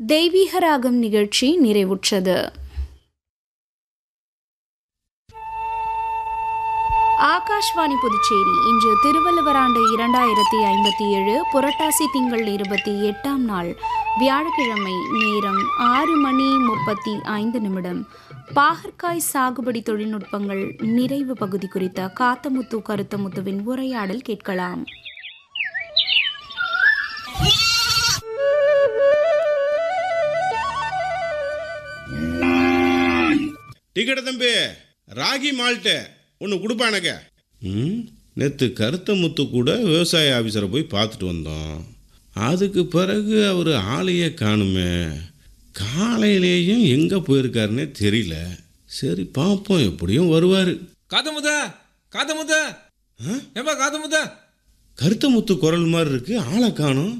தெய்வீக ராகம் நிகழ்ச்சி நிறைவுற்றது ஆகாஷ்வாணி புதுச்சேரி இன்று திருவள்ளுவர் ஆண்டு இரண்டாயிரத்தி ஐம்பத்தி ஏழு புரட்டாசி திங்கள் இருபத்தி எட்டாம் நாள் வியாழக்கிழமை நேரம் ஆறு மணி முப்பத்தி ஐந்து நிமிடம் பாகற்காய் சாகுபடி தொழில்நுட்பங்கள் நிறைவு பகுதி குறித்த காத்தமுத்து கருத்தமுத்துவின் உரையாடல் கேட்கலாம் டிக்கெட் தம்பி ராகி மால்ட்டு ஒன்று கொடுப்பா எனக்கு ம் நேற்று கருத்த முத்து கூட விவசாய ஆஃபீஸரை போய் பார்த்துட்டு வந்தோம் அதுக்கு பிறகு அவர் ஆளையே காணுமே காலையிலேயும் எங்கே போயிருக்காருன்னே தெரியல சரி பார்ப்போம் எப்படியும் வருவார் காத்தமுத்த காத்தமுத்த ஏப்பா காத்தமுத்த கருத்த முத்து குரல் மாதிரி இருக்கு ஆளை காணும்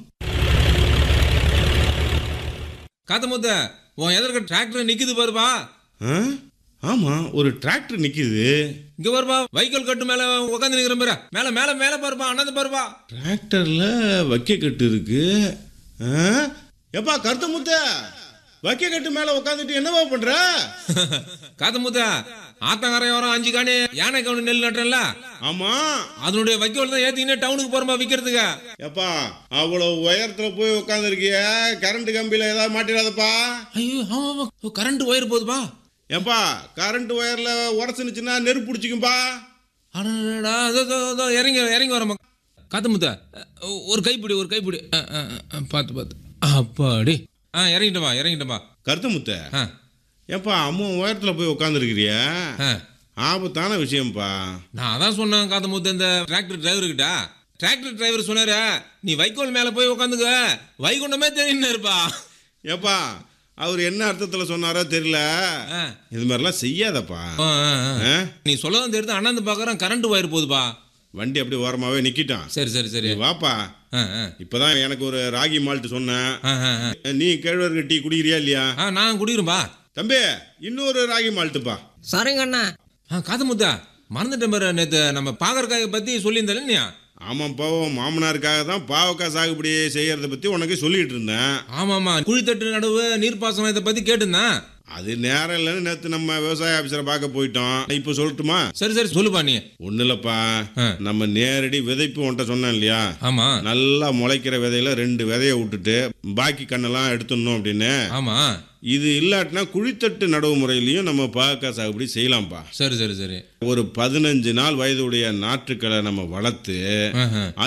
காத்தமுத்த உன் எதிர்க்க டிராக்டர் நிக்குது பாருப்பா ஆ ஆமாம் ஒரு டிராக்டர் நிற்கிது இங்க பாருப்பா வைக்கோல் கட்டு மேல உட்காந்து நிக்கிற பாரு மேல மேல மேல பாருப்பா அண்ணாந்து பாருப்பா டிராக்டரில் வைக்க கட்டு இருக்கு ஆ? எப்பா கருத்த முத்த வைக்க கட்டு மேலே உட்காந்துட்டு என்னவா பண்ற காத்தமுத்த ஆத்தங்கரையோரம் அஞ்சு காணி யானை கவுனி நெல் நட்டுறல ஆமா அதனுடைய வைக்கோல் தான் ஏத்திக்கினே டவுனுக்கு போறோம்பா விக்கிறதுக்கு எப்பா அவ்வளவு உயரத்துல போய் உட்காந்துருக்கிய கரண்ட் கம்பியில ஏதாவது மாட்டிடாதப்பா ஐயோ ஆமா கரண்ட் ஒயர் போகுதுப்பா ஏப்பா கரண்ட் ஒயர்ல உரசுனுச்சுன்னா நெருப்பு பிடிச்சிக்கும்பா அடடடா, அதோ, அதோ, அதோ, இறங்கி இறங்கி வரமா காத்தமுத்த ஒரு கைப்பிடி ஒரு கைப்பிடி அ, அ, அ, பார்த்து பார்த்து அப்பாடி ஆ இறங்கிட்டமா இறங்கிட்டமா கருத்த முத்த ஆ ஏப்பா அம்மா உயரத்துல போய் உட்காந்துருக்கிறிய ஆ ஆபத்தான விஷயம்ப்பா நான் அதான் சொன்னேன் காத்தமுத்து இந்த டிராக்டர் டிரைவர்கிட்ட டிராக்டர் டிரைவர் சொன்னாரு நீ வைக்கோல் மேல போய் உட்காந்துக்க வைகுண்டமே தெரியும் இருப்பா ஏப்பா அவர் என்ன அர்த்தத்துல சொன்னாரோ தெரியல ஆ. இது மாதிரிலாம் செய்யாதப்பா ஆ, ஆ, ஆ. ஆ? நீ சொல்லதான் தெரியுது அண்ணாந்து பார்க்கறேன் கரண்ட் ஒயர் போகுதுப்பா வண்டி அப்படி ஓரமாவே நிக்கிட்டான் சரி சரி சரி நீ வாப்பா ஆ, ஆ. இப்பதான் எனக்கு ஒரு ராகி மால்ட் சொன்னேன் ஆ, ஆ, ஆ. நீ கேழ்வரகு டீ குடிக்கிறியா இல்லையா ஆ நான் குடிக்கிறேன்பா தம்பி இன்னொரு ராகி மால்ட்டுப்பா சரிங்க அண்ணா ஆ காத்தமுத்தா மறந்துட்டேன் பாரு நேற்று நம்ம பாகற்காயை பற்றி சொல்லியிருந்தேன் இல்லையா ஆமாப்பா உன் மாமனாருக்காக தான் பாவக்காய் சாகுபடி செய்யறத பத்தி உனக்கு சொல்லிட்டு இருந்தேன் ஆமாம்மா குழித்தட்டு நடுவு நீர்ப்பாசனம் இதை பற்றி கேட்டிருந்தேன் அது நேரம் இல்லைன்னு நேற்று நம்ம விவசாய ஆஃபீஸரை பார்க்க போயிட்டோம் இப்போ சொல்லட்டுமா சரி சரி சொல்லுப்பா நீ ஒன்றும் இல்லைப்பா ஆ. நம்ம நேரடி விதைப்பு உன்ட்ட சொன்னேன் இல்லையா ஆமாம் நல்லா முளைக்கிற விதையில ரெண்டு விதைய விட்டுட்டு பாக்கி கண்ணெல்லாம் எடுத்துடணும் அப்படின்னு ஆமாம் இது இல்லாட்டினா குழித்தட்டு நடவு முறையிலையும் நம்ம பாவக்காய் சாகுபடி செய்யலாம்ப்பா சரி சரி சரி ஒரு பதினஞ்சு நாள் வயதுடைய நாற்றுக்களை நம்ம வளர்த்து ஆஹா.